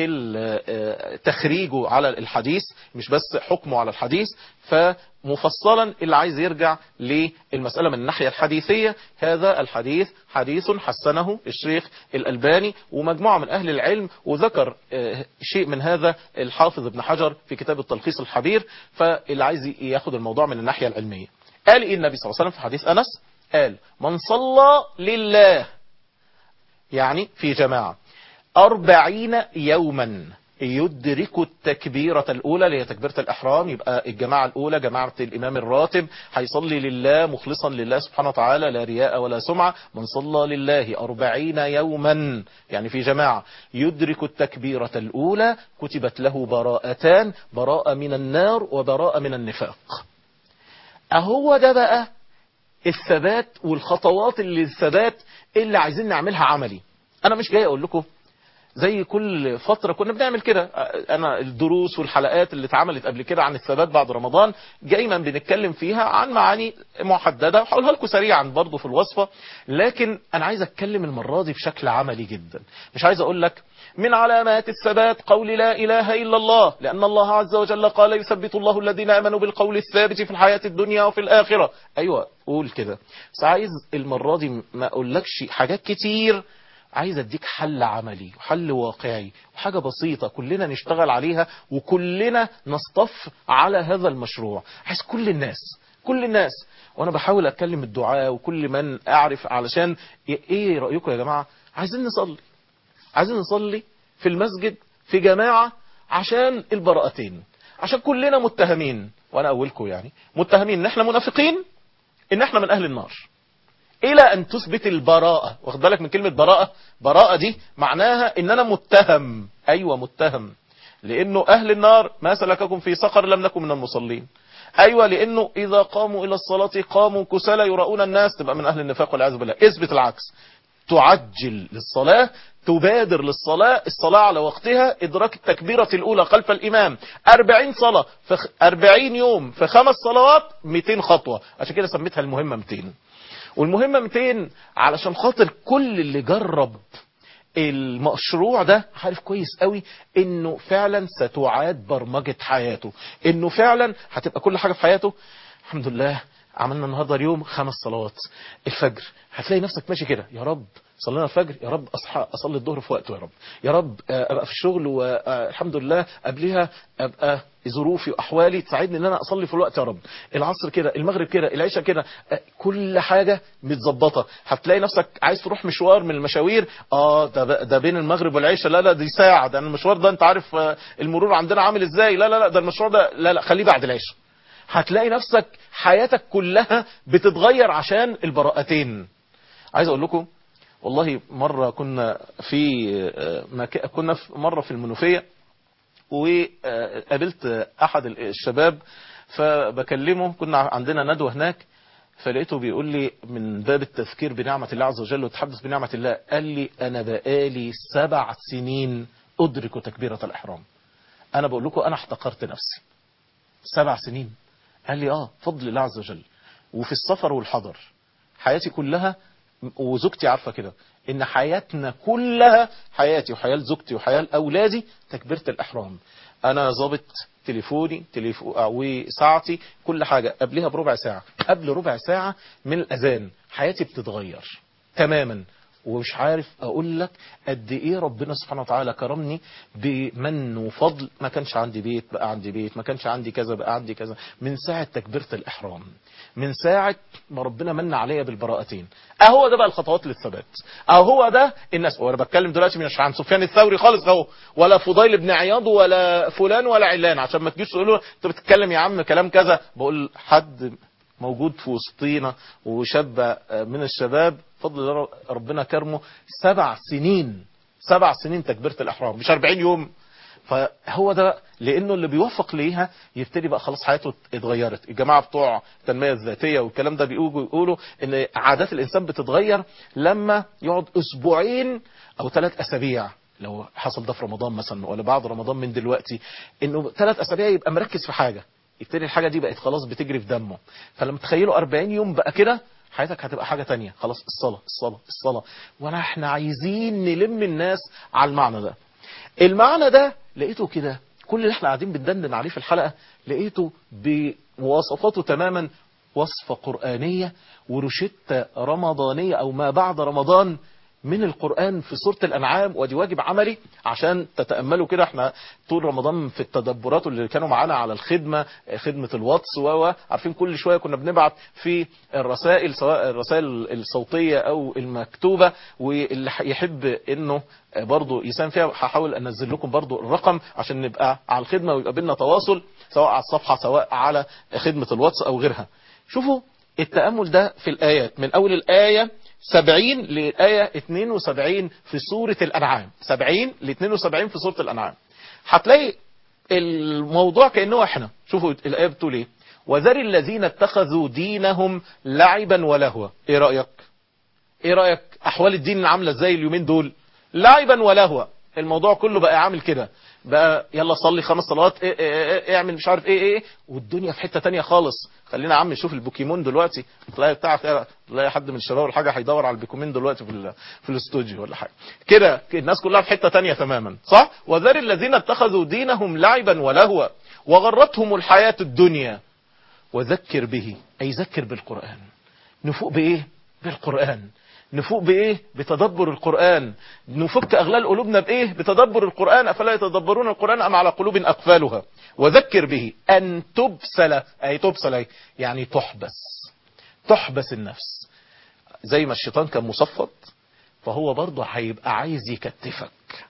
تخريجه على الحديث مش بس حكمه على الحديث فمفصلا اللي عايز يرجع للمسألة من الناحية الحديثية هذا الحديث حديث حسنه الشيخ الألباني ومجموعة من أهل العلم وذكر شيء من هذا الحافظ ابن حجر في كتاب التلخيص الحبير فاللي عايز ياخد الموضوع من الناحية العلمية قال إيه النبي صلى الله عليه وسلم في حديث أنس قال من صلى لله يعني في جماعة أربعين يوما يدرك التكبيرة الأولى اللي هي تكبيرة الإحرام يبقى الجماعة الأولى جماعة الإمام الراتب هيصلي لله مخلصا لله سبحانه وتعالى لا رياء ولا سمعة من صلى لله أربعين يوما يعني في جماعة يدرك التكبيرة الأولى كتبت له براءتان براءة من النار وبراءة من النفاق أهو ده بقى الثبات والخطوات اللي الثبات اللي عايزين نعملها عملي انا مش جاي اقول لكم زي كل فترة كنا بنعمل كده انا الدروس والحلقات اللي اتعملت قبل كده عن الثبات بعد رمضان دايما بنتكلم فيها عن معاني محددة هقولها لكم سريعا برضو في الوصفة لكن انا عايز اتكلم المرة دي بشكل عملي جدا مش عايز اقول لك من علامات الثبات قول لا إله إلا الله لأن الله عز وجل قال يثبت الله الذين آمنوا بالقول الثابت في الحياة الدنيا وفي الآخرة أيوة قول كده بس عايز المرة دي ما أقولكش حاجات كتير عايز اديك حل عملي وحل واقعي وحاجة بسيطة كلنا نشتغل عليها وكلنا نصطف على هذا المشروع عايز كل الناس كل الناس وانا بحاول اتكلم الدعاء وكل من اعرف علشان ايه رأيكم يا جماعة عايزين نصلي عايزين نصلي في المسجد في جماعة عشان البراءتين عشان كلنا متهمين وانا اولكم يعني متهمين ان احنا منافقين ان احنا من اهل النار الى ان تثبت البراءة واخد بالك من كلمة براءة براءة دي معناها ان انا متهم ايوه متهم لانه اهل النار ما سلككم في سقر لم نكن من المصلين ايوه لانه اذا قاموا الى الصلاة قاموا كسالى يراؤون الناس تبقى من اهل النفاق والعياذ بالله اثبت العكس تعجل للصلاة تبادر للصلاة الصلاة على وقتها إدراك التكبيرة الأولى خلف الإمام أربعين صلاة في أربعين يوم في خمس صلوات 200 خطوة عشان كده سميتها المهمة 200 والمهمة 200 علشان خاطر كل اللي جرب المشروع ده عارف كويس قوي انه فعلا ستعاد برمجة حياته انه فعلا هتبقى كل حاجة في حياته الحمد لله عملنا النهاردة اليوم خمس صلوات الفجر هتلاقي نفسك ماشي كده يا رب صلينا الفجر يا رب اصحى اصلي الظهر في وقته يا رب يا رب ابقى في الشغل والحمد لله قبلها ابقى ظروفي واحوالي تساعدني ان انا اصلي في الوقت يا رب العصر كده المغرب كده العشاء كده كل حاجه متظبطه هتلاقي نفسك عايز تروح مشوار من المشاوير اه ده ده بين المغرب والعشاء لا لا دي ساعه ده المشوار ده انت عارف المرور عندنا عامل ازاي لا لا لا ده المشوار ده لا لا خليه بعد العشاء هتلاقي نفسك حياتك كلها بتتغير عشان البراءتين عايز اقول لكم والله مرة كنا في مكا... كنا في مرة في المنوفية وقابلت احد الشباب فبكلمه كنا عندنا ندوة هناك فلقيته بيقول لي من باب التذكير بنعمة الله عز وجل وتحدث بنعمة الله قال لي انا بقالي سبع سنين ادرك تكبيرة الاحرام انا بقول لكم انا احتقرت نفسي سبع سنين قال لي اه فضل الله عز وجل وفي السفر والحضر حياتي كلها وزوجتي عارفة كده ان حياتنا كلها حياتي وحياة زوجتي وحياة اولادي تكبيرة الاحرام انا ظابط تليفوني تليفو وساعتي كل حاجة قبلها بربع ساعة قبل ربع ساعة من الاذان حياتي بتتغير تماما ومش عارف اقول لك قد ايه ربنا سبحانه وتعالى كرمني بمن وفضل ما كانش عندي بيت بقى عندي بيت ما كانش عندي كذا بقى عندي كذا من ساعة تكبيرة الاحرام من ساعة ما ربنا من عليا بالبراءتين اهو ده بقى الخطوات للثبات اهو ده الناس وانا بتكلم دلوقتي مش عن سفيان الثوري خالص اهو ولا فضيل بن عياض ولا فلان ولا علان عشان ما تجيش تقولوا انت بتتكلم يا عم كلام كذا بقول حد موجود في وسطينا وشاب من الشباب فضل ربنا كرمه سبع سنين سبع سنين تكبيرة الإحرام مش 40 يوم فهو ده بقى لانه اللي بيوفق ليها يبتدي بقى خلاص حياته اتغيرت الجماعه بتوع التنميه الذاتيه والكلام ده بيقولوا يقولوا ان عادات الانسان بتتغير لما يقعد اسبوعين او ثلاث اسابيع لو حصل ده في رمضان مثلا ولا بعد رمضان من دلوقتي انه ثلاث اسابيع يبقى مركز في حاجه يبتدي الحاجه دي بقت خلاص بتجري في دمه فلما تخيلوا 40 يوم بقى كده حياتك هتبقى حاجه تانية خلاص الصلاه الصلاه الصلاه وانا احنا عايزين نلم الناس على المعنى ده المعنى ده لقيته كده كل اللي احنا قاعدين بندندن عليه في الحلقه لقيته بوصفاته تماما وصفه قرانيه وروشته رمضانيه او ما بعد رمضان من القرآن في سورة الأنعام ودي واجب عملي عشان تتأملوا كده احنا طول رمضان في التدبرات اللي كانوا معانا على الخدمة خدمة الواتس و عارفين كل شوية كنا بنبعت في الرسائل سواء الرسائل الصوتية أو المكتوبة واللي يحب إنه برضه يساهم فيها هحاول أنزل لكم برضه الرقم عشان نبقى على الخدمة ويبقى بينا تواصل سواء على الصفحة سواء على خدمة الواتس أو غيرها شوفوا التأمل ده في الآيات من أول الآية 70 لآية 72 في سورة الأنعام 70 ل 72 في سورة الأنعام هتلاقي الموضوع كأنه احنا شوفوا الآية بتقول ايه وذر الذين اتخذوا دينهم لعبا ولهوا ايه رأيك ايه رأيك احوال الدين عاملة ازاي اليومين دول لعبا ولهوا الموضوع كله بقى عامل كده بقى يلا صلي خمس صلوات إيه إيه إيه اعمل مش عارف ايه ايه والدنيا في حته تانية خالص خلينا يا عم نشوف البوكيمون دلوقتي تلاقي بتاع تلاقي حد من الشباب ولا حاجه هيدور على البوكيمون دلوقتي في في الاستوديو ولا حاجه كده الناس كلها في حته تانية تماما صح وذر الذين اتخذوا دينهم لعبا ولهوا وغرتهم الحياه الدنيا وذكر به اي ذكر بالقران نفوق بايه بالقران نفوق بإيه بتدبر القرآن نفك أغلال قلوبنا بإيه بتدبر القرآن أفلا يتدبرون القرآن أم على قلوب أقفالها وذكر به أن تبسل أي تبسل أي يعني تحبس تحبس النفس زي ما الشيطان كان مصفد فهو برضه هيبقى عايز يكتفك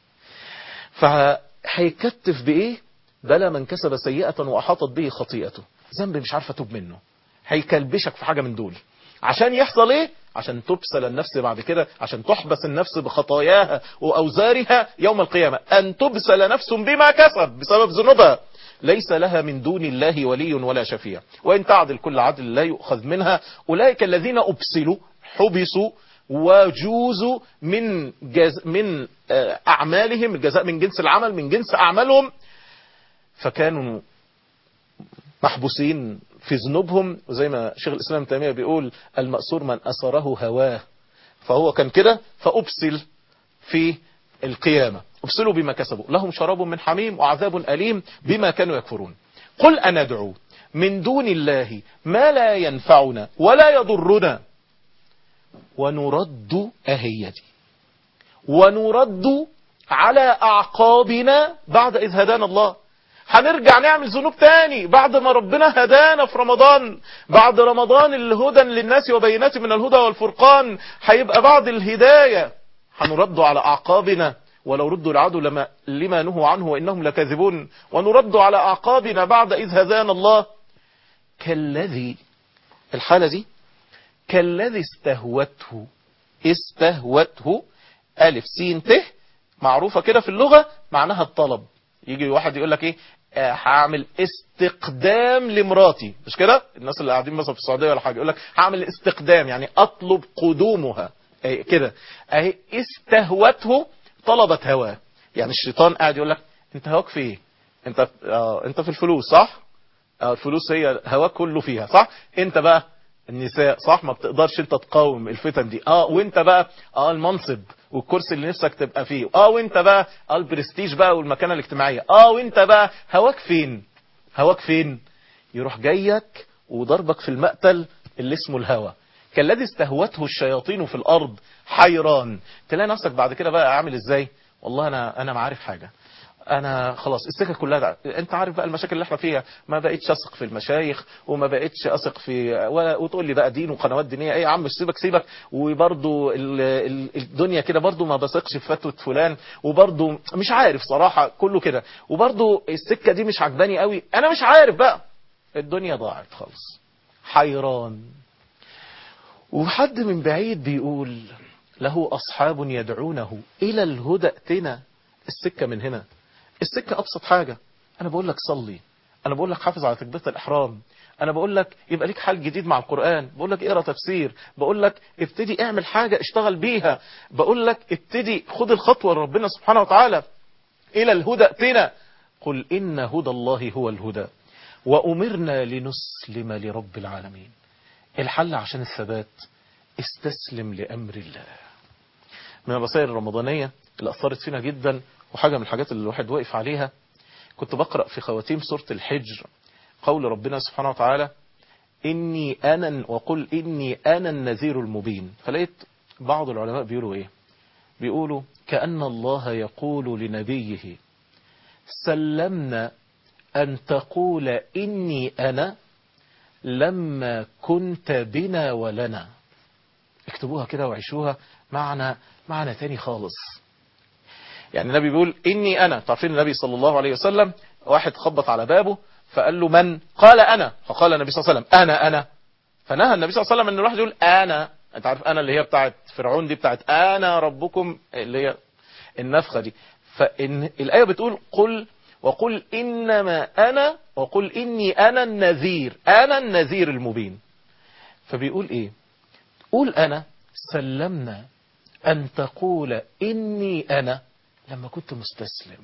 فهيكتف بإيه بلا من كسب سيئة وأحاطت به خطيئته ذنب مش عارفة توب منه هيكلبشك في حاجة من دول عشان يحصل ايه عشان تبسل النفس بعد كده عشان تحبس النفس بخطاياها وأوزارها يوم القيامة أن تبسل نفس بما كسب بسبب ذنوبها ليس لها من دون الله ولي ولا شفيع وإن تعدل كل عدل لا يؤخذ منها أولئك الذين أبسلوا حبسوا وجوزوا من جز من أعمالهم الجزاء من جنس العمل من جنس أعمالهم فكانوا محبوسين في ذنوبهم وزي ما شيخ الإسلام تيمية بيقول المأسور من أسره هواه فهو كان كده فأبسل في القيامة أبسلوا بما كسبوا لهم شراب من حميم وعذاب أليم بما كانوا يكفرون قل أنا ادعو من دون الله ما لا ينفعنا ولا يضرنا ونرد أهيدي ونرد على أعقابنا بعد إذ هدانا الله هنرجع نعمل ذنوب تاني بعد ما ربنا هدانا في رمضان بعد رمضان الهدى للناس وبينات من الهدى والفرقان هيبقى بعد الهداية هنرد على أعقابنا ولو ردوا العدو لما لما نهوا عنه وإنهم لكاذبون ونرد على أعقابنا بعد إذ هدانا الله كالذي الحالة دي كالذي استهوته استهوته ألف سين ت معروفة كده في اللغة معناها الطلب يجي واحد يقول لك ايه آه هعمل استقدام لمراتي مش كده الناس اللي قاعدين مثلا في السعوديه ولا حاجه يقول لك هعمل استقدام يعني اطلب قدومها اهي كده اهي استهوته طلبت هواه يعني الشيطان قاعد يقول لك انت هواك في ايه انت آه انت في الفلوس صح آه الفلوس هي هواك كله فيها صح انت بقى النساء صح ما بتقدرش انت تقاوم الفتن دي اه وانت بقى اه المنصب والكرسي اللي نفسك تبقى فيه اه وانت بقى اه البرستيج بقى والمكانه الاجتماعيه اه وانت بقى هواك فين هواك فين يروح جايك وضربك في المقتل اللي اسمه الهوى كالذي استهوته الشياطين في الارض حيران تلاقي نفسك بعد كده بقى عامل ازاي والله انا انا ما عارف حاجه انا خلاص السكه كلها ده. انت عارف بقى المشاكل اللي احنا فيها ما بقتش اثق في المشايخ وما بقتش اثق في ولا وتقول لي بقى دين وقنوات دينيه ايه يا عم سيبك سيبك وبرده الدنيا كده برده ما بثقش في فتوى فلان وبرده مش عارف صراحه كله كده وبرده السكه دي مش عجباني قوي انا مش عارف بقى الدنيا ضاعت خالص حيران وحد من بعيد بيقول له اصحاب يدعونه الى الهدى ائتنا السكه من هنا السكة ابسط حاجة انا بقول لك صلي انا بقول لك حافظ على تكبيرة الاحرام انا بقول لك يبقى ليك حال جديد مع القرآن بقول لك اقرا تفسير بقول لك ابتدي اعمل حاجة اشتغل بيها بقول لك ابتدي خد الخطوة لربنا سبحانه وتعالى الى الهدى ائتنا قل ان هدى الله هو الهدى وامرنا لنسلم لرب العالمين الحل عشان الثبات استسلم لامر الله من الرسائل الرمضانية اللي اثرت فينا جدا وحاجة من الحاجات اللي الواحد واقف عليها كنت بقرأ في خواتيم سورة الحجر قول ربنا سبحانه وتعالى إني أنا وقل إني أنا النذير المبين فلقيت بعض العلماء بيقولوا إيه بيقولوا كأن الله يقول لنبيه سلمنا أن تقول إني أنا لما كنت بنا ولنا اكتبوها كده وعيشوها معنى معنى تاني خالص يعني النبي بيقول إني أنا تعرفين النبي صلى الله عليه وسلم واحد خبط على بابه فقال له من قال أنا فقال النبي صلى الله عليه وسلم أنا أنا فنهى النبي صلى الله عليه وسلم أن الواحد يقول أنا أنت عارف أنا اللي هي بتاعت فرعون دي بتاعت أنا ربكم اللي هي النفخة دي فإن الآية بتقول قل وقل إنما أنا وقل إني أنا النذير أنا النذير المبين فبيقول إيه قول أنا سلمنا أن تقول إني أنا لما كنت مستسلم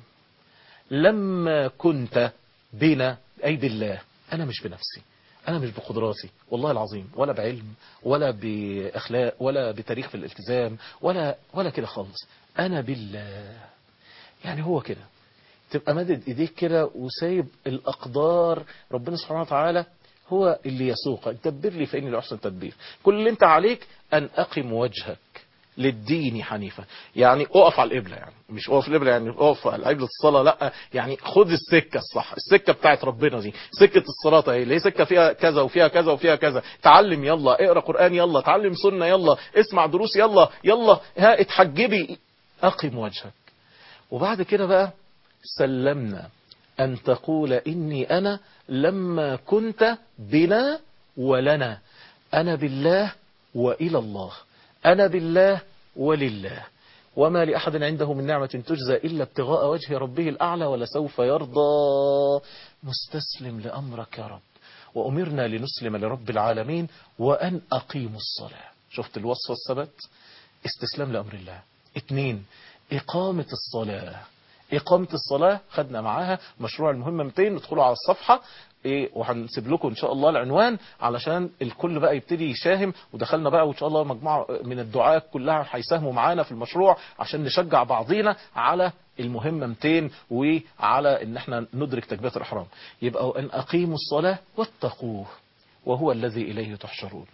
لما كنت بنا أي بالله أنا مش بنفسي أنا مش بقدراتي والله العظيم ولا بعلم ولا بأخلاق ولا بتاريخ في الالتزام ولا ولا كده خالص أنا بالله يعني هو كده تبقى مدد إيديك كده وسايب الأقدار ربنا سبحانه وتعالى هو اللي يسوقك دبر لي فإني لأحسن تدبير كل اللي انت عليك أن أقم وجهك للدين حنيفا يعني اقف على القبلة يعني مش اقف القبلة يعني اقف على قبلة الصلاة لا يعني خد السكة الصح السكة بتاعت ربنا دي سكة الصلاة اهي اللي هي سكة فيها كذا وفيها كذا وفيها كذا تعلم يلا اقرا قرآن يلا تعلم سنة يلا اسمع دروس يلا يلا ها اتحجبي اقم وجهك وبعد كده بقى سلمنا أن تقول إني أنا لما كنت بنا ولنا أنا بالله وإلى الله أنا بالله ولله وما لأحد عنده من نعمة تجزى إلا ابتغاء وجه ربه الأعلى ولسوف يرضى مستسلم لأمرك يا رب وأمرنا لنسلم لرب العالمين وأن أقيموا الصلاة شفت الوصف والثبات استسلام لأمر الله اثنين إقامة الصلاة إقامة الصلاة خدنا معاها مشروع المهمة 200 ندخلوا على الصفحة إيه وهنسيب لكم إن شاء الله العنوان علشان الكل بقى يبتدي يساهم ودخلنا بقى وإن شاء الله مجموعة من الدعاة كلها هيساهموا معانا في المشروع عشان نشجع بعضينا على المهمة 200 وعلى إن احنا ندرك تكبيرة الإحرام يبقى أن أقيموا الصلاة واتقوه وهو الذي إليه تحشرون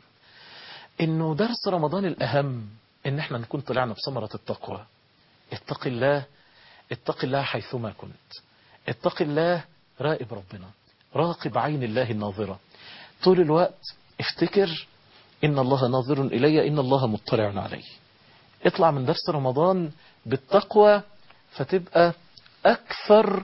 إنه درس رمضان الأهم إن احنا نكون طلعنا بثمرة التقوى اتق الله اتق الله حيثما كنت اتق الله راقب ربنا راقب عين الله الناظرة طول الوقت افتكر إن الله ناظر إلي إن الله مطلع علي اطلع من درس رمضان بالتقوى فتبقى أكثر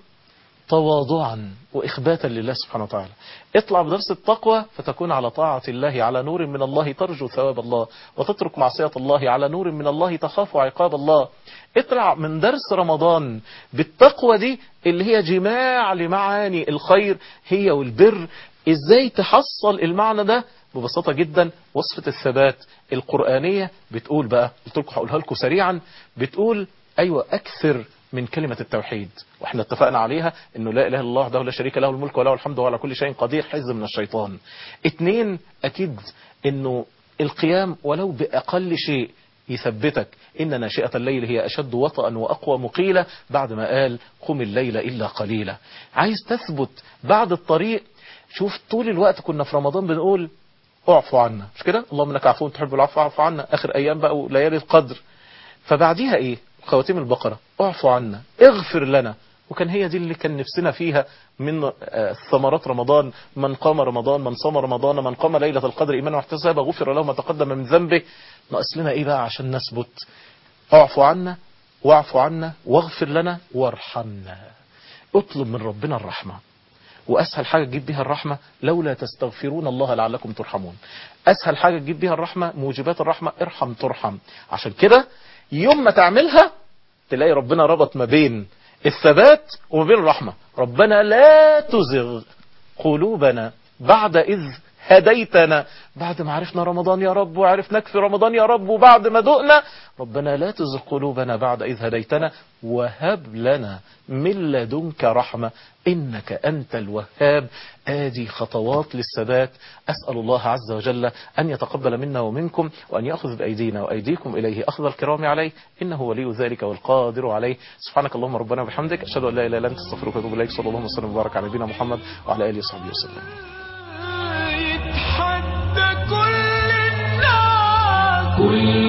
تواضعا وإخباتا لله سبحانه وتعالى اطلع بدرس التقوى فتكون على طاعة الله على نور من الله ترجو ثواب الله وتترك معصية الله على نور من الله تخاف عقاب الله اطلع من درس رمضان بالتقوى دي اللي هي جماع لمعاني الخير هي والبر ازاي تحصل المعنى ده ببساطة جدا وصفة الثبات القرآنية بتقول بقى قلت لكم هقولها لكم سريعا بتقول أيوة أكثر من كلمة التوحيد واحنا اتفقنا عليها انه لا اله الا الله وحده لا شريك له الملك وله الحمد وهو على كل شيء قدير حز من الشيطان اتنين اكيد انه القيام ولو باقل شيء يثبتك إن ناشئة الليل هي أشد وطئا وأقوى مقيلة بعد ما قال قم الليل إلا قليلا عايز تثبت بعد الطريق شوف طول الوقت كنا في رمضان بنقول اعفو عنا مش كده اللهم انك عفو تحب العفو اعفو عنا اخر ايام بقى وليالي القدر فبعديها ايه خواتيم البقرة اعفو عنا اغفر لنا وكان هي دي اللي كان نفسنا فيها من ثمرات رمضان من قام رمضان من صام رمضان من قام ليلة القدر إيمانا واحتسابا غفر له ما تقدم من ذنبه ناقص لنا إيه بقى عشان نثبت اعفو عنا واعفو عنا واغفر لنا وارحمنا اطلب من ربنا الرحمة وأسهل حاجة تجيب بيها الرحمة لولا تستغفرون الله لعلكم ترحمون أسهل حاجة تجيب بيها الرحمة موجبات الرحمة ارحم ترحم عشان كده يوم ما تعملها تلاقي ربنا ربط ما بين الثبات وما بين الرحمة ربنا لا تزغ قلوبنا بعد إذ هديتنا بعد ما عرفنا رمضان يا رب وعرفناك في رمضان يا رب وبعد ما دقنا ربنا لا تزغ قلوبنا بعد إذ هديتنا وهب لنا من لدنك رحمة إنك أنت الوهاب آدي خطوات للثبات أسأل الله عز وجل أن يتقبل منا ومنكم وأن يأخذ بأيدينا وأيديكم إليه أخذ الكرام عليه إنه ولي ذلك والقادر عليه سبحانك اللهم ربنا وبحمدك أشهد أن لا إله إلا أنت استغفرك وأتوب إليك صلى الله وسلم وبارك على نبينا محمد وعلى آله وصحبه وسلم يتحدى كل الناس كل